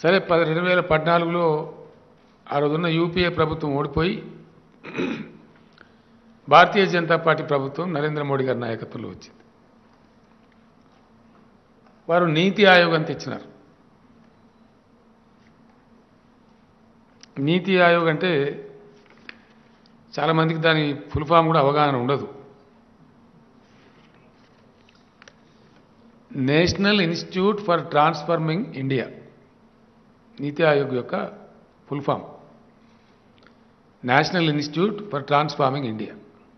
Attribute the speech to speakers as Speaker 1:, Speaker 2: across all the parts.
Speaker 1: సరే పది రెండు వేల పద్నాలుగులో ఆ రోజున్న యూపీఏ ప్రభుత్వం ఓడిపోయి భారతీయ జనతా పార్టీ ప్రభుత్వం నరేంద్ర మోడీ గారి నాయకత్వంలో వచ్చింది వారు నీతి ఆయోగ్ అని తెచ్చినారు నీతి ఆయోగ్ అంటే చాలామందికి దాని ఫుల్ ఫామ్ కూడా అవగాహన ఉండదు National Institute for Transforming India NITI Aayog యొక్క full form National Institute for Transforming India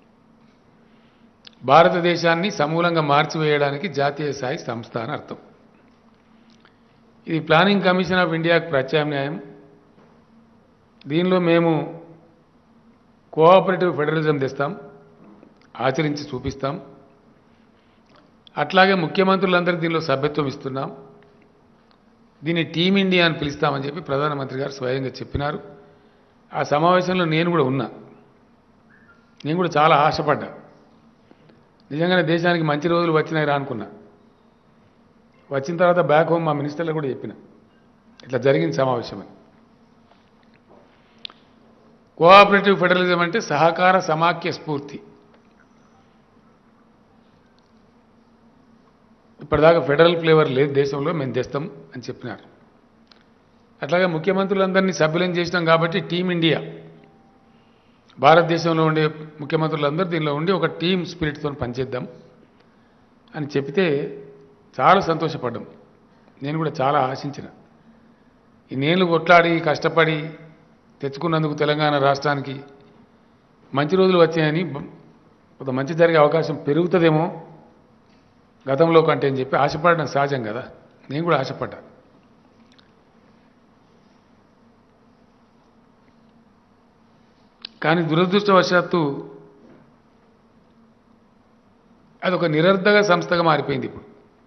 Speaker 1: భారతదేశాన్ని సమూలంగా మార్చివేయడానికి జాతీయ స్థాయి సంస్థ అని అర్థం ఇది ప్లానింగ్ కమిషన్ ఆఫ్ ఇండియాకు ప్రత్యామ్నాయం దీనిలో మేము కోఆపరేటివ్ ఫెడరలిజం తెస్తాం ఆచరించి చూపిస్తాం అట్లాగే ముఖ్యమంత్రులందరికీ దీనిలో సభ్యత్వం ఇస్తున్నాం దీన్ని టీమ్ ఇండియా అని పిలుస్తామని చెప్పి ప్రధానమంత్రి గారు స్వయంగా చెప్పినారు ఆ సమావేశంలో నేను కూడా ఉన్నా నేను కూడా చాలా ఆశపడ్డా నిజంగానే దేశానికి మంచి రోజులు వచ్చినాయి రా అనుకున్నా వచ్చిన తర్వాత బ్యాక్ హోమ్ మా మినిస్టర్లు కూడా చెప్పిన ఇట్లా జరిగింది సమావేశం అని కోఆపరేటివ్ ఫెడరలిజం అంటే సహకార సమాఖ్య స్ఫూర్తి ఇప్పటిదాకా ఫెడరల్ ఫ్లేవర్ లేదు దేశంలో మేము తెస్తాం అని చెప్పినారు అట్లాగే ముఖ్యమంత్రులందరినీ సభ్యులను చేసినాం కాబట్టి టీం ఇండియా భారతదేశంలో ఉండే ముఖ్యమంత్రులందరూ దీనిలో ఉండి ఒక టీం స్పిరిట్తో పనిచేద్దాం అని చెప్తే చాలా సంతోషపడ్డాం నేను కూడా చాలా ఆశించిన ఈ నేను కొట్లాడి కష్టపడి తెచ్చుకున్నందుకు తెలంగాణ రాష్ట్రానికి మంచి రోజులు వచ్చాయని బ- కొంత మంచి జరిగే అవకాశం పెరుగుతుందేమో గతంలో కంటే అని చెప్పి ఆశపడడం సహజం కదా నేను కూడా ఆశపడ్డా కానీ దురదృష్టవశాత్తు అదొక నిరర్ధక సంస్థగా మారిపోయింది ఇప్పుడు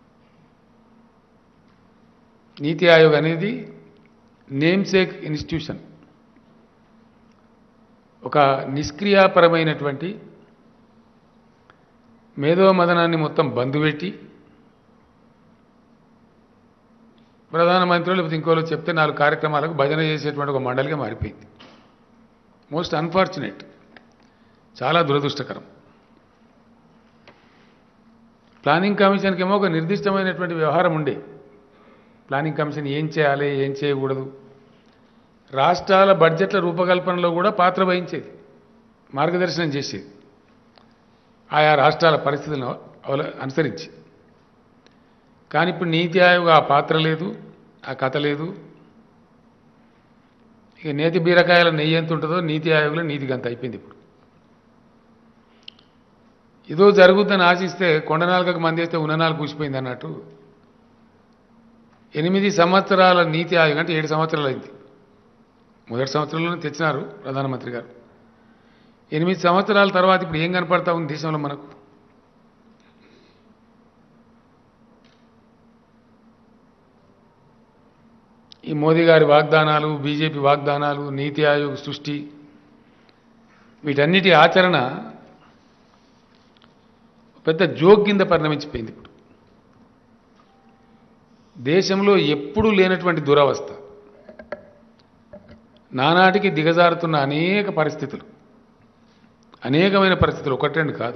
Speaker 1: నీతి ఆయోగ్ అనేది నేమ్సేక్ ఇన్స్టిట్యూషన్ ఒక నిష్క్రియాపరమైనటువంటి మేధో మదనాన్ని మొత్తం బంధుపెట్టి ప్రధానమంత్రులు లేకపోతే ఇంకోలో చెప్తే నాలుగు కార్యక్రమాలకు భజన చేసేటువంటి ఒక మండలిగా మారిపోయింది మోస్ట్ అన్ఫార్చునేట్ చాలా దురదృష్టకరం ప్లానింగ్ కమిషన్కి ఏమో ఒక నిర్దిష్టమైనటువంటి వ్యవహారం ఉండే ప్లానింగ్ కమిషన్ ఏం చేయాలి ఏం చేయకూడదు రాష్ట్రాల బడ్జెట్ల రూపకల్పనలో కూడా పాత్ర వహించేది మార్గదర్శనం చేసేది ఆయా రాష్ట్రాల పరిస్థితులను అవల అనుసరించి కానీ ఇప్పుడు నీతి ఆయోగ్ ఆ పాత్ర లేదు ఆ కథ లేదు ఇక నేతి బీరకాయల నెయ్యి ఎంత ఉంటుందో నీతి ఆయోగ్లో నీతి గంత అయిపోయింది ఇప్పుడు ఏదో జరుగుద్దని ఆశిస్తే కొండ నాలుగకు మంది వేస్తే ఉన్న నాలుగు కూసిపోయింది అన్నట్టు ఎనిమిది సంవత్సరాల నీతి ఆయోగ్ అంటే ఏడు సంవత్సరాలు అయింది మొదటి సంవత్సరంలోనే తెచ్చినారు ప్రధానమంత్రి గారు ఎనిమిది సంవత్సరాల తర్వాత ఇప్పుడు ఏం కనపడతా ఉంది దేశంలో మనకు ఈ మోదీ గారి వాగ్దానాలు బీజేపీ వాగ్దానాలు నీతి ఆయోగ్ సృష్టి వీటన్నిటి ఆచరణ పెద్ద జోక్ కింద పరిణమించిపోయింది ఇప్పుడు దేశంలో ఎప్పుడూ లేనటువంటి దురవస్థ నానాటికి దిగజారుతున్న అనేక పరిస్థితులు అనేకమైన పరిస్థితులు ఒకటి రెండు కాదు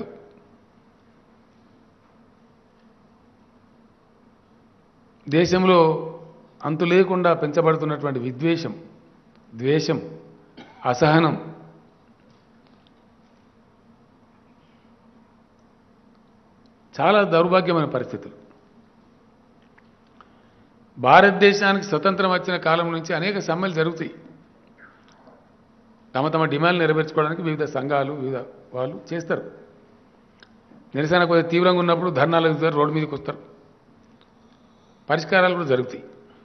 Speaker 1: దేశంలో అంతు లేకుండా పెంచబడుతున్నటువంటి విద్వేషం ద్వేషం అసహనం చాలా దౌర్భాగ్యమైన పరిస్థితులు భారతదేశానికి స్వతంత్రం వచ్చిన కాలం నుంచి అనేక సమ్మెలు జరుగుతాయి తమ తమ డిమాండ్లు నెరవేర్చుకోవడానికి వివిధ సంఘాలు వివిధ వాళ్ళు చేస్తారు నిరసన కొద్దిగా తీవ్రంగా ఉన్నప్పుడు ధర్నాలు ఎదుగుతారు రోడ్డు మీదకి వస్తారు పరిష్కారాలు కూడా జరుగుతాయి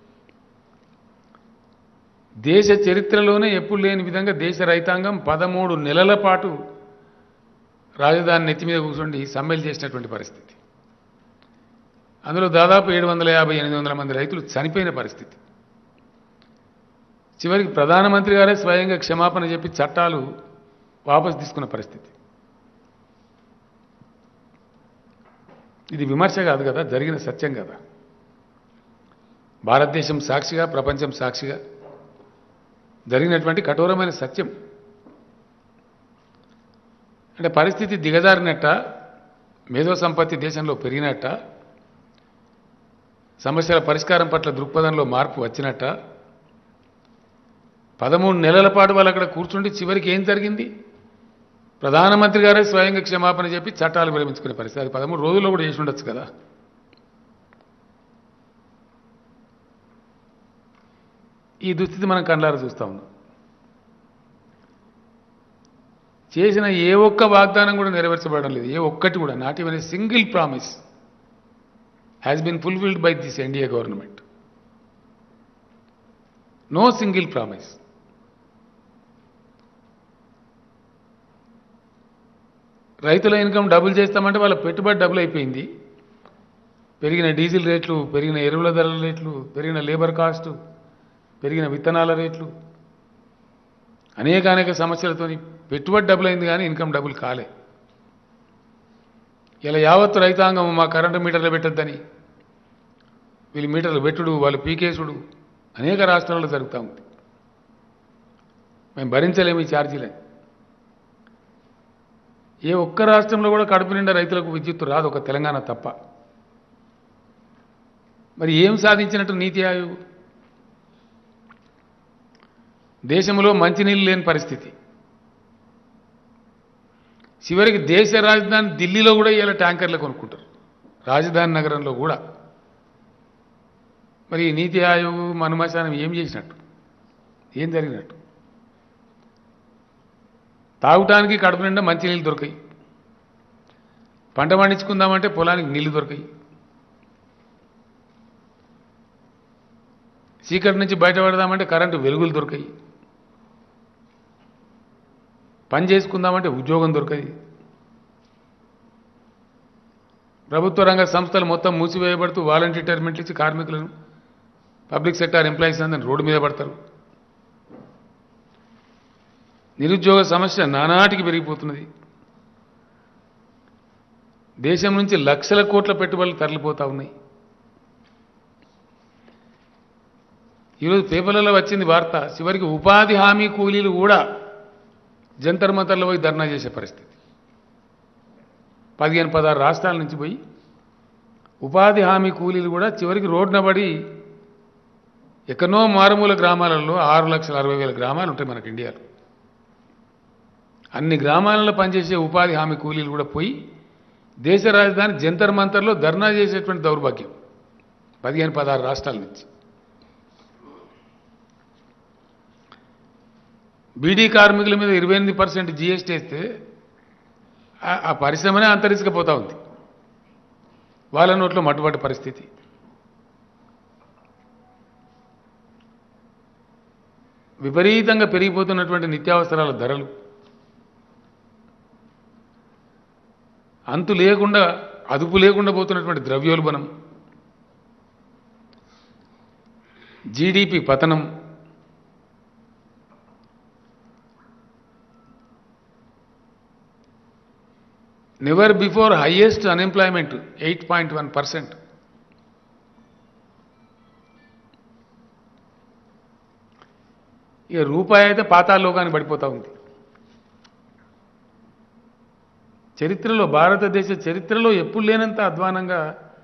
Speaker 1: దేశ చరిత్రలోనే ఎప్పుడు లేని విధంగా దేశ రైతాంగం పదమూడు నెలల పాటు రాజధాని నెత్తి మీద కూర్చొని సమ్మెలు చేసినటువంటి పరిస్థితి అందులో దాదాపు ఏడు వందల యాభై ఎనిమిది వందల మంది రైతులు చనిపోయిన పరిస్థితి చివరికి ప్రధానమంత్రి గారే స్వయంగా క్షమాపణ చెప్పి చట్టాలు వాపసు తీసుకున్న పరిస్థితి ఇది విమర్శ కాదు కదా జరిగిన సత్యం కదా భారతదేశం సాక్షిగా ప్రపంచం సాక్షిగా జరిగినటువంటి కఠోరమైన సత్యం అంటే పరిస్థితి దిగజారినట్ట మేధో సంపత్తి దేశంలో పెరిగినట్ట సమస్యల పరిష్కారం పట్ల దృక్పథంలో మార్పు వచ్చినట్ట పదమూడు నెలల పాటు వాళ్ళు అక్కడ కూర్చుండి చివరికి ఏం జరిగింది ప్రధానమంత్రి గారే స్వయంగా క్షమాపణ చెప్పి చట్టాలు విరమించుకునే పరిస్థితి అది పదమూడు రోజుల్లో కూడా చేసి ఉండొచ్చు కదా ఈ దుస్థితి మనం కళ్ళారా చూస్తా ఉన్నాం చేసిన ఏ ఒక్క వాగ్దానం కూడా నెరవేర్చబడడం లేదు ఏ ఒక్కటి కూడా not even a single promise has been fulfilled by this NDA government no single promise రైతుల ఇన్కమ్ డబుల్ చేస్తామంటే వాళ్ళ పెట్టుబడి డబుల్ అయిపోయింది పెరిగిన డీజిల్ రేట్లు పెరిగిన ఎరువుల ధరల రేట్లు పెరిగిన లేబర్ కాస్ట్ పెరిగిన విత్తనాల రేట్లు అనేక అనేక సమస్యలతోని పెట్టుబడి డబుల్ అయింది కానీ ఇన్కమ్ డబుల్ కాలే ఇలా యావత్తు రైతాంగం మా కరెంటు మీటర్లు పెట్టద్దని వీళ్ళు మీటర్లు పెట్టుడు వాళ్ళు పీకేసుడు అనేక రాష్ట్రాల్లో జరుగుతూ ఉంది మేము భరించలేము ఈ ఛార్జీలని ఏ ఒక్క రాష్ట్రంలో కూడా కడుపు నిండా రైతులకు విద్యుత్తు రాదు ఒక తెలంగాణ తప్ప మరి ఏం సాధించినట్టు నీతి ఆయోగ్ దేశంలో మంచినీళ్ళు లేని పరిస్థితి చివరికి దేశ రాజధాని ఢిల్లీలో కూడా ఇలా ట్యాంకర్లు కొనుక్కుంటారు రాజధాని నగరంలో కూడా మరి ఈ నీతి ఆయోగ్ మనుమశానం ఏం చేసినట్టు ఏం జరిగినట్టు తాగటానికి కడుపు నిండా మంచినీళ్ళు దొరకాయి పంట పండించుకుందామంటే పొలానికి నీళ్లు దొరకాయి చీకటి నుంచి బయటపడదామంటే కరెంటు వెలుగులు దొరకాయి పని చేసుకుందామంటే ఉద్యోగం దొరకది ప్రభుత్వ రంగ సంస్థలు మొత్తం మూసివేయబడుతూ వాలంటీర్ రిటైర్మెంట్లు ఇచ్చి కార్మికులను పబ్లిక్ సెక్టార్ ఎంప్లాయీస్ అందరిని రోడ్డు మీద పడతారు నిరుద్యోగ సమస్య నానాటికి పెరిగిపోతున్నది దేశం నుంచి లక్షల కోట్ల పెట్టుబడులు తరలిపోతా ఉన్నాయి ఈరోజు పేపర్లలో వచ్చింది వార్త చివరికి ఉపాధి హామీ కూలీలు కూడా జంతర్ మంతర్లో పోయి ధర్నా చేసే పరిస్థితి పదిహేను పదహారు రాష్ట్రాల నుంచి పోయి ఉపాధి హామీ కూలీలు కూడా చివరికి రోడ్డున పడి ఎక్కడో మారుమూల గ్రామాలలో ఆరు లక్షల అరవై వేల గ్రామాలు ఉంటాయి మనకి ఇండియాలో అన్ని గ్రామాలలో పనిచేసే ఉపాధి హామీ కూలీలు కూడా పోయి దేశ రాజధాని జంతర్ మంతర్లో ధర్నా చేసేటువంటి దౌర్భాగ్యం పదిహేను పదహారు రాష్ట్రాల నుంచి బీడీ కార్మికుల మీద ఇరవై ఎనిమిది పర్సెంట్ జీఎస్టీ వేస్తే ఆ- ఆ పరిశ్రమనే అంతరించకపోతా ఉంది వాళ్ళ నోట్లో మట్టుబడ్డ పరిస్థితి విపరీతంగా పెరిగిపోతున్నటువంటి నిత్యావసరాల ధరలు అంతు లేకుండా అదుపు లేకుండా పోతున్నటువంటి ద్రవ్యోల్బణం జీడిపి పతనం never before highest unemployment eight point one percent ఇక రూపాయి అయితే పాతాల్లోకానికి పడిపోతూ ఉంది చరిత్రలో భారతదేశ చరిత్రలో ఎప్పుడు లేనంత అధ్వానంగా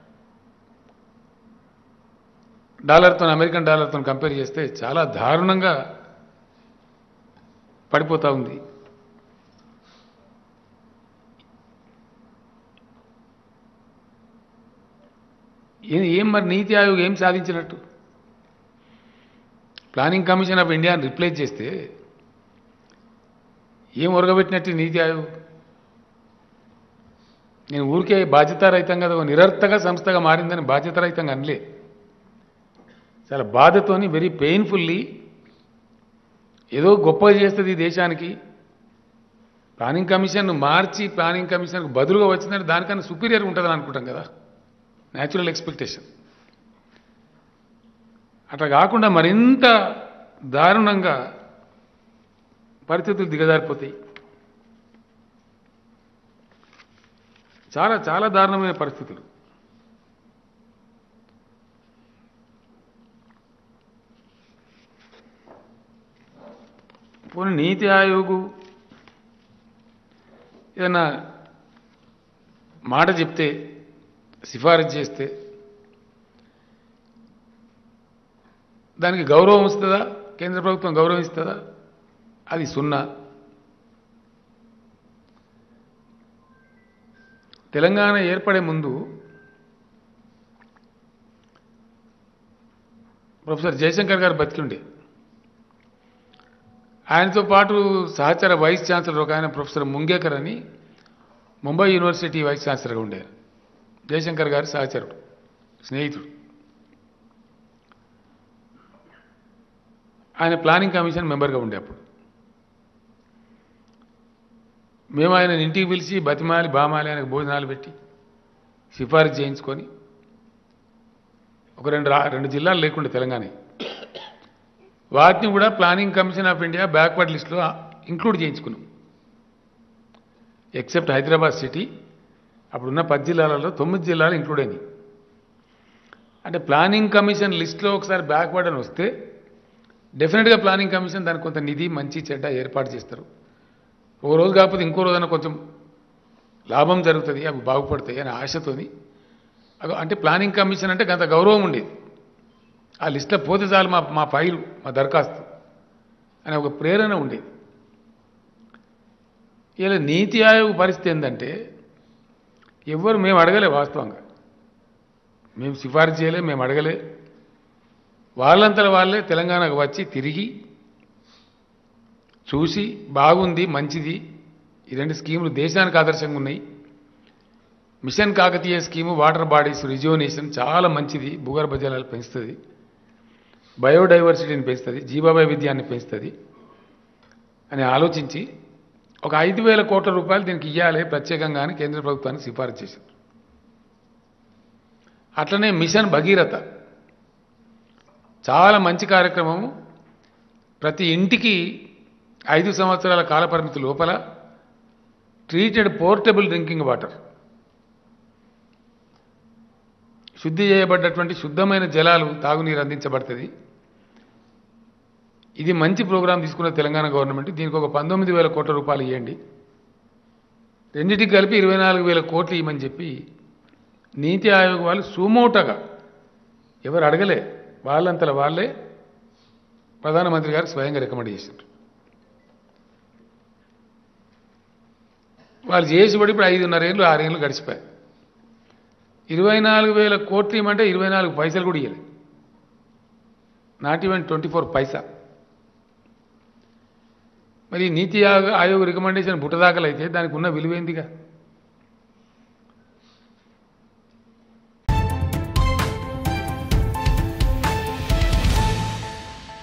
Speaker 1: డాలర్తో అమెరికన్ డాలర్తో కంపేర్ చేస్తే చాలా దారుణంగా పడిపోతూ ఉంది ఏ- ఏం మరి నీతి ఆయోగ్ ఏం సాధించినట్టు ప్లానింగ్ కమిషన్ ఆఫ్ ఇండియాని రిప్లేస్ చేస్తే ఏం ఒరగబెట్టినట్టు నీతి ఆయోగ్ నేను ఊరికే బాధ్యతారహితంగా ఒక నిరర్థక సంస్థగా మారిందని బాధ్యతారహితంగా అనలే చాలా బాధతోని వెరీ పెయిన్ఫుల్లీ ఏదో గొప్పగా చేస్తుంది ఈ దేశానికి ప్లానింగ్ కమిషన్ మార్చి ప్లానింగ్ కమిషన్కు బదులుగా వచ్చిందంటే దానికన్నా సుపీరియర్ ఉంటుందని అనుకుంటాం కదా న్యాచురల్ ఎక్స్పెక్టేషన్ అట్లా కాకుండా మరింత దారుణంగా పరిస్థితులు దిగజారిపోతాయి చాలా చాలా దారుణమైన పరిస్థితులు పోనీ నీతి ఆయోగ్ ఏదన్నా మాట చెప్తే సిఫారసు చేస్తే దానికి గౌరవం ఇస్తుందా కేంద్ర ప్రభుత్వం గౌరవం ఇస్తుందా అది సున్నా తెలంగాణ ఏర్పడే ముందు ప్రొఫెసర్ జయశంకర్ గారు బతికిండే ఆయనతో పాటు సహచర వైస్ ఛాన్సలర్ ఒక ఆయన ప్రొఫెసర్ ముంగేకర్ అని ముంబై యూనివర్సిటీ వైస్ ఛాన్సలర్గా ఉండేవారు జయశంకర్ గారి సహచరుడు స్నేహితుడు ఆయన ప్లానింగ్ కమిషన్ మెంబర్గా ఉండే అప్పుడు మేము ఆయన ఇంటికి పిలిచి బతిమాలి బామాలి ఆయనకు భోజనాలు పెట్టి సిఫారసు చేయించుకొని ఒక రెండు రా రెండు జిల్లాలు లేకుండే తెలంగాణ వాటిని కూడా planning commission of India backward లిస్ట్లో ఇంక్లూడ్ చేయించుకున్నాం ఎక్సెప్ట్ హైదరాబాద్ సిటీ అప్పుడున్న పది జిల్లాలలో తొమ్మిది జిల్లాలు ఇంక్లూడ్ అయినాయి అంటే ప్లానింగ్ కమిషన్ లిస్ట్లో ఒకసారి బ్యాక్వర్డ్ అని వస్తే డెఫినెట్గా ప్లానింగ్ కమిషన్ దానికి కొంత నిధి మంచి చెడ్డ ఏర్పాటు చేస్తారు ఒక రోజు కాకపోతే ఇంకో రోజైనా కొంచెం లాభం జరుగుతుంది అవి బాగుపడతాయి అనే ఆశతోని అగో- అంటే ప్లానింగ్ కమిషన్ అంటే గంత గౌరవం ఉండేది ఆ లిస్ట్లో పోతే చాలు మా మా ఫైలు మా దరఖాస్తు అనే ఒక ప్రేరణ ఉండేది ఇలా నీతి ఆయోగ్ పరిస్థితి ఏంటంటే ఎవ్వరు మేము అడగలే వాస్తవంగా మేము సిఫారసు చేయలే మేము అడగలే వాళ్ళంతట వాళ్ళే తెలంగాణకు వచ్చి తిరిగి చూసి బాగుంది మంచిది ఈ రెండు స్కీములు దేశానికి ఆదర్శంగా ఉన్నాయి mission Kakatiya scheme water bodies rejuvenation చాలా మంచిది భూగర్భ జలాలు పెంచుతుంది బయోడైవర్సిటీని పెంచుతుంది జీవ విద్యాన్ని పెంచుతుంది అని ఆలోచించి ఒక ఐదు వేల కోట్ల రూపాయలు దీనికి ఇవ్వాలి ప్రత్యేకంగా అని కేంద్ర ప్రభుత్వానికి సిఫారసు చేశారు అట్లనే మిషన్ భగీరథ చాలా మంచి కార్యక్రమము ప్రతి ఇంటికి ఐదు సంవత్సరాల కాలపరిమితి లోపల ట్రీటెడ్ పోర్టబుల్ డ్రింకింగ్ వాటర్ శుద్ధి చేయబడ్డటువంటి శుద్ధమైన జలాలు తాగునీరు అందించబడుతుంది ఇది మంచి ప్రోగ్రాం తీసుకున్న తెలంగాణ గవర్నమెంట్ దీనికి ఒక పంతొమ్మిది వేల కోట్ల రూపాయలు ఇవ్వండి రెండింటికి కలిపి ఇరవై నాలుగు వేల కోట్లు ఇవ్వమని చెప్పి నీతి ఆయోగ్ వాళ్ళు సుమోటగా ఎవరు అడగలే వాళ్ళంతల వాళ్ళే ప్రధానమంత్రి గారు స్వయంగా రికమెండ్ చేశారు వాళ్ళు చేసిబడి ఇప్పుడు ఐదున్నర ఏళ్ళు ఆరేళ్ళు గడిచిపోయాయి ఇరవై నాలుగు వేల కోట్లు ఇవ్వమంటే ఇరవై నాలుగు పైసలు కూడా ఇవ్వలేదు నాట్ ఈవెన్ ట్వంటీ ఫోర్ పైసా మరి నీతి ఆయోగ్ ఆయోగ్ రికమెండేషన్ బుట్టదాఖలు అయితే దానికి ఉన్న విలువేందిగా